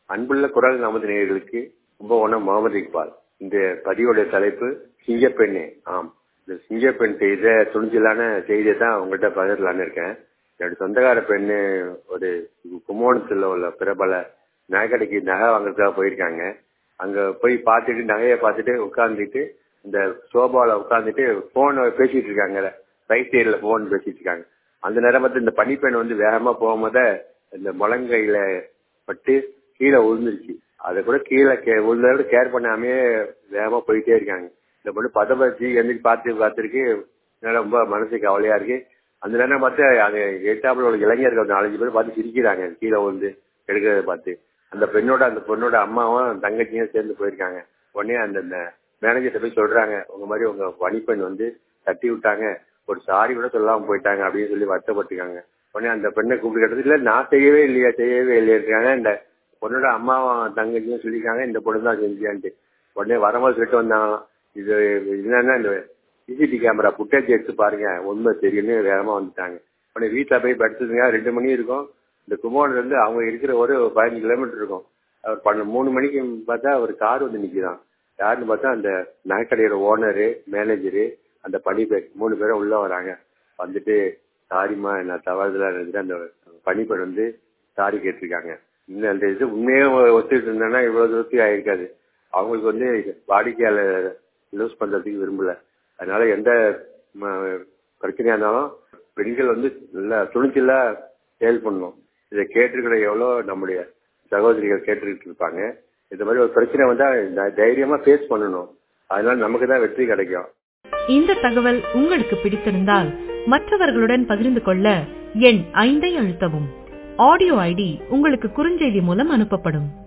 அன்புள்ள குரல் நமது நேயர்களுக்கு கும்பகோணம் முகமது இக்பால் இந்த பதிவோட தலைப்பு சிங்கப்பெண்ணே ஆம் இந்த சிங்கப்பெண் செய்த துணிச்சலான செய்தியை தான் உங்கள்கிட்ட பகிரலான்னு இருக்கேன் என்னோட சொந்தக்கார பெண்ணு ஒரு கும்பகோணத்தில் உள்ள பிரபல நகைக்கடைக்கு நகை வாங்குறதுக்காக போயிருக்காங்க அங்க போய் பார்த்துட்டு நகையை பார்த்துட்டு உட்காந்துட்டு இந்த சோபாவில் உட்காந்துட்டு போனை பேசிட்டு இருக்காங்க ரைட் சைட்ல போன் பேசிட்டு இருக்காங்க அந்த நேரம் பார்த்து இந்த பனிப்பெண் வந்து வேகமா போகும்போது இந்த முழங்கையில பட்டு கீழே விழுந்துருச்சு அதை கூட கீழே கே விழுந்தோட கேர் பண்ணாமே வேகமா போயிட்டே இருக்காங்க இந்த பொண்ணு பதப்பச்சு எந்திரிச்சு பார்த்து பார்த்துருக்கு ரொம்ப மனசு கவலையா இருக்கு அந்த நேரம் பார்த்து அது எட்டாப்புல உள்ள இளைஞர்கள் ஒரு நாலஞ்சு பேர் பார்த்து சிரிக்கிறாங்க கீழே விழுந்து எடுக்கிறத பார்த்து அந்த பெண்ணோட அந்த பொண்ணோட அம்மாவும் தங்கச்சியும் சேர்ந்து போயிருக்காங்க உடனே அந்த மேனேஜர்கிட்ட போய் சொல்றாங்க உங்க மாதிரி உங்க பணிப்பெண் வந்து தட்டி விட்டாங்க ஒரு சாரி கூட சொல்லாம போயிட்டாங்க அப்படின்னு சொல்லி வருத்தப்பட்டுருக்காங்க உடனே அந்த பெண்ணை கூப்பிட்டு கேட்டது இல்ல நான் செய்யவே இல்லையா செய்யவே இல்லையா இருக்காங்க இந்த பொண்ணோட அம்மாவும் தங்கச்சியும் சொல்லியிருக்காங்க இந்த பொண்ணு தான் செஞ்சியான்ட்டு உடனே வரும்போது சொல்லிட்டு வந்தாங்களாம் இது என்னன்னா இந்த சிசிடி கேமரா புட்டேஜ் எடுத்து பாருங்க உண்மை தெரியும்னு வேகமா வந்துட்டாங்க உடனே வீட்டில் போய் படுத்துதுங்க ரெண்டு மணி இருக்கும் இந்த கும்பகோணத்துல இருந்து அவங்க இருக்கிற ஒரு பதினஞ்சு கிலோமீட்டர் இருக்கும் அவர் பண்ண மூணு மணிக்கு பார்த்தா ஒரு கார் வந்து நிற்கிறான் யாருன்னு பார்த்தா அந்த நகைக்கடையோட ஓனரு மேனேஜரு அந்த பணிப்பெண் மூணு பேரும் உள்ள வராங்க வந்துட்டு சாரிம்மா நான் தவறுதலா இருந்துட்டு அந்த பணிப்பெண் வந்து சாரி கேட்டிருக்காங்க இன்னும் அந்த இது உண்மையே ஒத்துட்டு இருந்தேன்னா இவ்வளவு தூரத்துக்கு ஆயிருக்காது அவங்களுக்கு வந்து வாடிக்கையாளர் லூஸ் பண்றதுக்கு விரும்பல அதனால எந்த பிரச்சனையா இருந்தாலும் பெண்கள் வந்து நல்லா துணிச்சலா செயல் பண்ணணும் இதை கேட்டிருக்கிற எவ்வளோ நம்முடைய சகோதரிகள் கேட்டுக்கிட்டு இருப்பாங்க இந்த மாதிரி ஒரு பிரச்சனை வந்தா தைரியமா ஃபேஸ் பண்ணணும் அதனால நமக்கு தான் வெற்றி கிடைக்கும் இந்த தகவல் உங்களுக்கு பிடித்திருந்தால் மற்றவர்களுடன் பகிர்ந்து கொள்ள எண் ஐந்தை அழுத்தவும் ஆடியோ ஐடி உங்களுக்கு குறுஞ்செய்தி மூலம் அனுப்பப்படும்